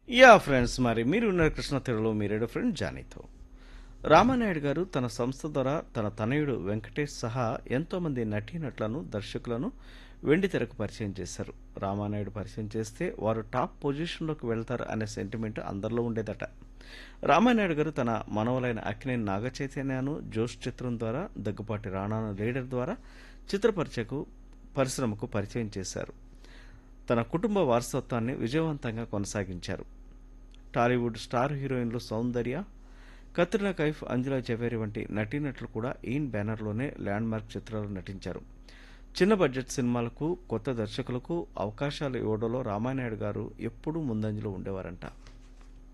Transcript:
yeah friends మరి మీరు ఉన్నారు కృష్ణ తెరలో మీరేడు ఫ్రెండ్ జానీతో రామానాయుడు గారు తన సంస్థ ద్వారా తన తనయుడు వెంకటేష్ సహా ఎంతోమంది నటీనటులను దర్శకులను వెండి తెరకు పరిచయం చేశారు రామానాయుడు పరిచయం చేస్తే వారు టాప్ పొజిషన్లోకి వెళ్తారు అనే సెంటిమెంట్ అందరిలో ఉండేదట రామానాయుడు గారు తన మనవలైన అక్కినేని నాగ చైతన్యను జోష్ చిత్రం ద్వారా దగ్గుపాటి రాణాను లీడర్ ద్వారా చిత్ర పరిచయకు పరిశ్రమకు పరిచయం చేశారు తన కుటుంబ వారసత్వాన్ని విజయవంతంగా కొనసాగించారు టాలీవుడ్ స్టార్ హీరోయిన్లు సౌందర్య కత్రినా కైఫ్ అంజలా జవేరి వంటి నటీనటులు కూడా ఈయన్ బ్యానర్లోనే ల్యాండ్ మార్క్ చిత్రాలు నటించారు చిన్న బడ్జెట్ సినిమాలకు కొత్త దర్శకులకు అవకాశాలు ఇవ్వడంలో రామానాయుడు గారు ఎప్పుడూ ముందంజలో ఉండేవారంట